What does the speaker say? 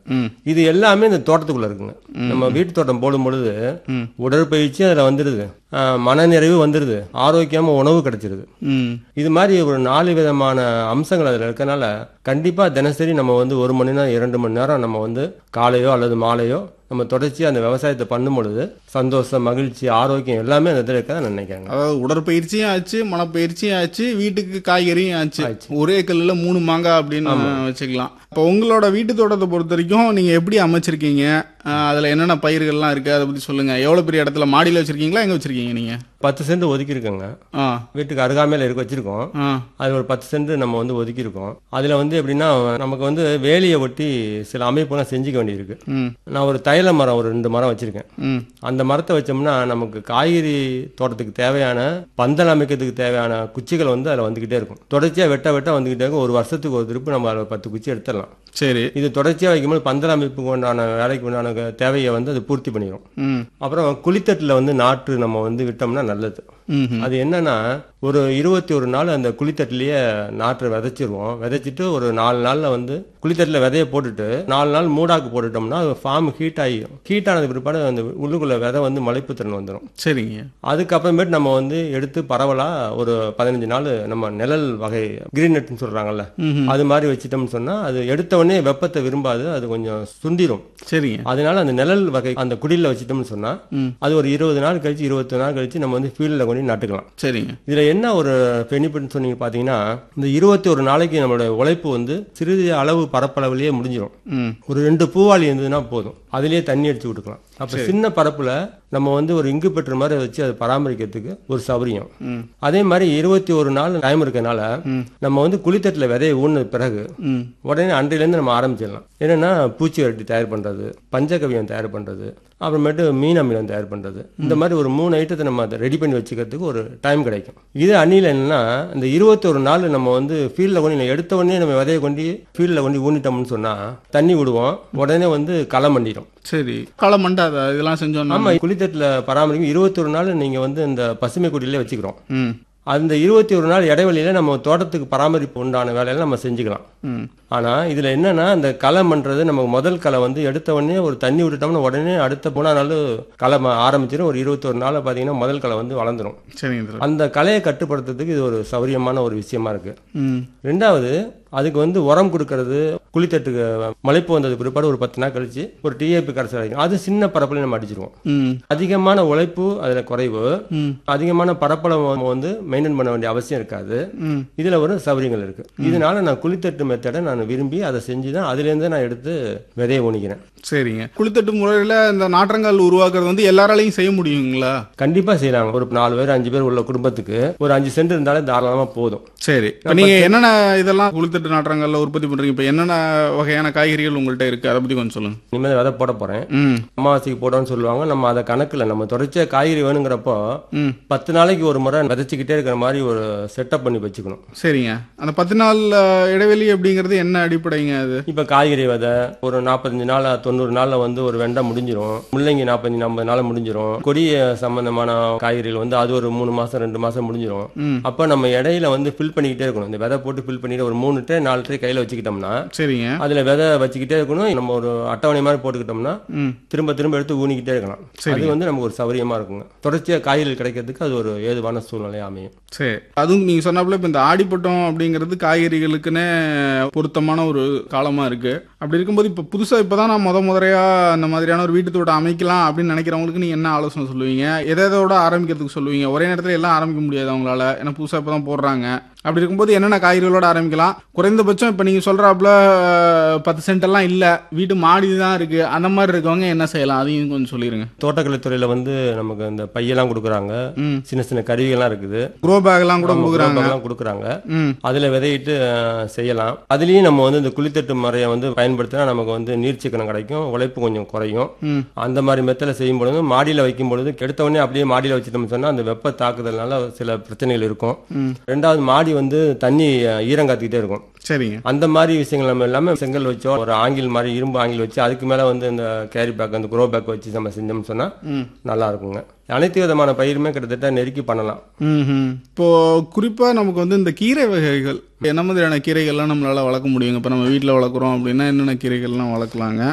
ம் இது எல்லாமே இந்த தோட்டத்துக்குள்ள இருக்குங்க நம்ம வீட்டு தோட்டம் போடும் பொழுது உடற்பயிற்சி அதுல வந்துடுது ஆஹ் மனநிறைவு வந்துடுது ஆரோக்கியமா உணவு கிடைச்சிருது ம் இது மாதிரி ஒரு நாலு விதமான அம்சங்கள் அதில் இருக்கனால கண்டிப்பாக தினசரி நம்ம வந்து ஒரு மணி நேரம் இரண்டு மணி நேரம் நம்ம வந்து காலையோ அல்லது மாலையோ நம்ம தொடர்ச்சியாக அந்த விவசாயத்தை பண்ணும் பொழுது சந்தோஷம் மகிழ்ச்சி ஆரோக்கியம் எல்லாமே அந்த இதில் இருக்கதான் நான் நினைக்கிறேங்க அதாவது உடற்பயிற்சியும் ஆச்சு மனப்பயிற்சியும் ஆச்சு வீட்டுக்கு காய்கறியும் ஆச்சு ஒரே கல்லுல மூணு மாங்காய் அப்படின்னு வச்சுக்கலாம் இப்போ உங்களோட வீட்டு தோட்டத்தை பொறுத்த வரைக்கும் நீங்க எப்படி அமைச்சிருக்கீங்க அஹ் அதுல என்னென்ன பயிர்கள்லாம் இருக்கு அதை பத்தி சொல்லுங்க எவ்வளவு பெரிய இடத்துல மாடியில வச்சிருக்கீங்களா எங்க வச்சிருக்கீங்க நீங்க பத்து சென்ட் ஒதுக்கியிருக்கோங்க ஆ வீட்டுக்கு அருகாமையில் இருக்க வச்சிருக்கோம் ஆ அது ஒரு பத்து சென்ட் நம்ம வந்து ஒதுக்கியிருக்கோம் அதில் வந்து எப்படின்னா நமக்கு வந்து வேலியை ஒட்டி சில அமைப்புலாம் செஞ்சுக்க வேண்டியிருக்கு ம் நான் ஒரு தைல மரம் ஒரு ரெண்டு மரம் வச்சிருக்கேன் ம் அந்த மரத்தை வச்சோம்னா நமக்கு காய்கறி தோட்டத்துக்கு தேவையான பந்தல் அமைக்கிறதுக்கு தேவையான குச்சிகள் வந்து அதில் வந்துக்கிட்டே இருக்கும் தொடர்ச்சியாக வெட்ட வெட்ட வந்துக்கிட்டே இருக்கும் ஒரு வருஷத்துக்கு ஒரு திருப்பு நம்ம அதில் பத்து குச்சி எடுத்துடலாம் சரி இது தொடர்ச்சியாக வைக்கும்போது பந்தல் அமைப்புக்கு உண்டான வேலைக்கு உண்டான தேவையை வந்து அது பூர்த்தி பண்ணிடும் ம் அப்புறம் குளித்தட்டில் வந்து நாற்று நம்ம வந்து விட்டோம்னா நல்லது ம் அது என்னன்னா ஒரு இருபத்தி ஒரு நாள் அந்த குளித்தட்டிலேயே நாற்றை விதைச்சிருவோம் விதைச்சிட்டு ஒரு நாலு நாள்ல வந்து குளித்தட்டில் விதைய போட்டுட்டு நாலு நாள் மூடாக்கு போட்டுட்டோம்னா ஃபார்ம் ஹீட் ஆகிடும் ஹீட் ஆனது பிற்பாடு அந்த உள்ளுக்குள்ள விதை வந்து மலைப்பு திறன் வந்துடும் சரிங்க அதுக்கப்புறமேட்டு நம்ம வந்து எடுத்து பரவலா ஒரு பதினஞ்சு நாள் நம்ம நிழல் வகை கிரீன் நெட்னு சொல்றாங்கல்ல அது மாதிரி வச்சிட்டோம்னு சொன்னா அது எடுத்த உடனே வெப்பத்தை விரும்பாது அது கொஞ்சம் சுண்டிரும் சரிங்க அதனால அந்த நிழல் வகை அந்த குடியில வச்சிட்டோம்னு சொன்னா ம். அது ஒரு இருபது நாள் கழிச்சு இருபத்தி நாள் கழிச்சு நம்ம வந்து ஃபீல்டில் கொண்டு நட்டுக்கலாம் சரிங்க இதுல என்ன ஒரு பெனிஃபிட்னு சொன்னீங்க பாத்தீங்கன்னா இந்த இருபத்தி ஒரு நாளைக்கு நம்மளோட உழைப்பு வந்து சிறிது அளவு பரப்பளவுலயே முடிஞ்சிடும் ம் ஒரு ரெண்டு பூவாளி இருந்ததுன்னா போதும் அதுலயே தண்ணி அடிச்சு விட்டுக்கலாம் அப்ப சின்ன பரப்புல நம்ம வந்து ஒரு இங்கு பெற்ற மாதிரி வச்சு அதை பராமரிக்கிறதுக்கு ஒரு சௌகரியம் ம் அதே மாதிரி இருபத்தி ஒரு நாள் டைம் இருக்கனால நம்ம வந்து குளித்தட்டில் விதையை ஊன பிறகு ம் உடனே அன்றையிலேருந்து நம்ம ஆரம்பிச்சிடலாம் என்னன்னா பூச்சி வரட்டி தயார் பண்றது பஞ்சகவியம் தயார் பண்றது அப்புறமேட்டு மீன் அமிலம் தயார் பண்றது இந்த மாதிரி ஒரு மூணு ஐட்டத்தை நம்ம அதை ரெடி பண்ணி வச்சுக்கிறதுக்கு ஒரு டைம் கிடைக்கும் இது அணியில் என்னன்னா இந்த இருபத்தொரு நாள் நம்ம வந்து ஃபீல்டில் கொண்டு எடுத்த உடனே நம்ம விதையை கொண்டு ஃபீல்டில் கொண்டு ஊனிட்டோம்னு சொன்னா தண்ணி விடுவோம் உடனே வந்து களை மண்டிடும் சரி களை மண்டாத இதெல்லாம் செஞ்சோம்னா ஆமா குளித்தட்டில் பராமரிக்கும் இருபத்தொரு நாள் நீங்க வந்து இந்த பசுமை குடியிலே வச்சுக்கிறோம் ம் அந்த இருபத்தி ஒரு நாள் இடைவெளியில நம்ம தோட்டத்துக்கு பராமரிப்பு உண்டான வேலையில நம்ம செஞ்சுக்கலாம் ம் ஆனா இதுல என்னன்னா அந்த களை பண்றது நமக்கு முதல் களை வந்து எடுத்த உடனே ஒரு தண்ணி விட்டுட்டோம்னா உடனே அடுத்த போனா நாள் களை ம- ஆரம்பிச்சிடும் ஒரு இருபத்தொரு நாள்ல பாத்தீங்கன்னா முதல் களை வந்து வளர்ந்துரும் சரிங்க சார் அந்த களையை கட்டுப்படுத்துறதுக்கு இது ஒரு சௌரியமான ஒரு விஷயமா இருக்கு ம் ரெண்டாவது அதுக்கு வந்து உரம் கொடுக்கறது குளித்தட்டுக்கு மலைப்பு வந்தது பிற்பாடு ஒரு பத்து நாள் கழிச்சு ஒரு டிஏபி கரைசல் அடிக்கும் அது சின்ன பரப்புல நம்ம அடிச்சிருவோம் ம் அதிகமான உழைப்பு அதுல குறைவு ம் அதிகமான பரப்பளவு நம்ம வந்து மெயின்டைன் பண்ண வேண்டிய அவசியம் இருக்காது ம் இதுல ஒரு சௌகரியங்கள் இருக்கு இதனால நான் குளித்தட்டு மெத்தடை நான் விரும்பி அதை செஞ்சு தான் அதுலேருந்து நான் எடுத்து விதைய ஊனிக்கிறேன் சரிங்க குளித்தட்டு முறையில் இந்த நாற்றங்கால் உருவாக்குறது வந்து எல்லாராலையும் செய்ய முடியுங்களா கண்டிப்பா செய்யலாம் ஒரு நாலு பேர் அஞ்சு பேர் உள்ள குடும்பத்துக்கு ஒரு அஞ்சு சென்ட் இருந்தாலே தாராளமா போதும் சரி இப்போ நீங்க என்னென்ன இதெல்லாம் குளித்தட்டு நாற்றங்கால்ல உற்பத்தி பண்றீங்க இப்போ என்னென்ன வகையான காய்கறிகள் உங்கள்கிட்ட இருக்கு அதை பத்தி கொஞ்சம் சொல்லுங்க இனிமேல் விதை போட போறேன் ம் அமாவாசைக்கு போடணும்னு சொல்லுவாங்க நம்ம அதை கணக்குல நம்ம தொடர்ச்சியா காய்கறி வேணுங்கிறப்போ ம் பத்து நாளைக்கு ஒரு முறை விதைச்சிக்கிட்டே இருக்கிற மாதிரி ஒரு செட்டப் பண்ணி வச்சுக்கணும் சரிங்க அந்த பத்து நாள் அஹ், இடைவெளி அப்படிங்கிறது என்ன அடிப்படைங்க அது இப்ப காய்கறி விதை ஒரு நாற்பத்தஞ்சு நாள் தொண்ணூறு நாள்ல வந்து ஒரு வெண்டை முடிஞ்சிரும் முள்ளங்கி நாற்பத்தஞ்சு ஐம்பது நாள் முடிஞ்சிரும் கொடிய சம்பந்தமான காய்கறிகள் வந்து அது ஒரு மூணு மாசம் ரெண்டு மாசம் முடிஞ்சிரும் ம் அப்ப நம்ம இடையில வந்து ஃபில் பண்ணிக்கிட்டே இருக்கணும் இந்த விதை போட்டு ஃபில் பண்ணிட்டு ஒரு மூணு ட்ரே நாலு ட்ரே கையில வச்சுக்கிட்டோம்னா சரிங்க அதுல விதை வச்சுக்கிட்டே இருக்கணும் நம்ம ஒரு அட்டவணை மாதிரி போட்டுக்கிட்டோம்னா ம் திரும்ப திரும்ப எடுத்து ஊனிக்கிட்டே இருக்கலாம் அது வந்து நமக்கு ஒரு சௌகரியமா இருக்குங்க தொடர்ச்சியா காய்கறிகள் கிடைக்கிறதுக்கு அது ஒரு ஏதுவான சூழ்நிலையா அமையும் சரி அதுவும் நீங்க சொன்னாப்புல இப்போ இந்த ஆடிப்பட்டம் அப்படிங்கிறது காய்கறிகளுக்குன்னே பொருத்தமான ஒரு காலமா இருக்கு அப்படி இருக்கும்போது இப்போ புதுசா இப்பதான் நான் முத முறையா அந்த மாதிரியான ஒரு வீட்டு தோட்டம் அமைக்கலாம் அப்படின்னு நினைக்கிறவங்களுக்கு நீங்க என்ன ஆலோசனை சொல்லுவீங்க எதை எதோட ஆரம்பிக்கிறதுக்கு சொல்லுவீங்க ஒரே நேரத்துல எல்லாம் ஆரம்பிக்க முடியாது அவங்களால ஏன்னா புதுசா இப்பதான் போடுறாங்க அப்படி இருக்கும்போது என்னென்ன காய்கறிகளோட ஆரம்பிக்கலாம் குறைந்தபட்சம் இப்போ நீங்க சொல்றாப்புல அஹ், பத்து சென்ட் எல்லாம் இல்ல வீட்டு மாடி தான் இருக்கு அந்த மாதிரி இருக்கவங்க என்ன செய்யலாம் அதையும் கொஞ்சம் சொல்லிருங்க தோட்டக்கலை துறையில வந்து நமக்கு இந்த பையெல்லாம் கொடுக்குறாங்க ம் சின்ன சின்ன கருவிகள்லாம் இருக்குது க்ரோ பேக் எல்லாம் கூட ஆமா, கொடுக்குறாங்க குரோபெல்லாம் கொடுக்குறாங்க ம் அதுல விதையிட்டு அஹ், செய்யலாம் அதுலயும் நம்ம வந்து இந்த குளித்தட்டு முறையை வந்து பயன்படுத்தினா நமக்கு வந்து நீர்ச்சிக்கனம் கிடைக்கும் உழைப்பு கொஞ்சம் குறையும் ம் அந்த மாதிரி மெத்தல செய்யும் பொழுது மாடியில வைக்கும் பொழுது எடுத்த உடனே அப்படியே மாடியில வச்சிட்டோம்னு சொன்னா அந்த வெப்ப தாக்குதல்னால சில பிரச்சனைகள் இருக்கும் ம் ரெண்டாவது மாடி வந்து தண்ணி அஹ், ஈரம் காத்துக்கிட்டே இருக்கும் சரிங்க அந்த மாதிரி விஷயங்கள் நம்ம எல்லாமே செங்கல் வச்சோ ஒரு ஆங்கில் மாதிரி இரும்பு ஆங்கில் வச்சு அதுக்கு மேல வந்து இந்த கேரி பேக் அந்த குரோ பேக் வச்சு நம்ம செஞ்சோம்னு சொன்னா ம் நல்லா இருக்குங்க அனைத்து விதமான பயிருமே கிட்டத்தட்ட நெருக்கி பண்ணலாம் ம்ஹும். இப்போ குறிப்பா நமக்கு வந்து இந்த கீரை வகைகள் என்ன மாதிரியான கீரைகள்லாம் நம்மளால வளர்க்க முடியுங்க இப்போ நம்ம வீட்டில் வளர்க்குறோம் அப்படின்னா என்னென்ன கீரைகள்லாம் வளர்க்கலாங்க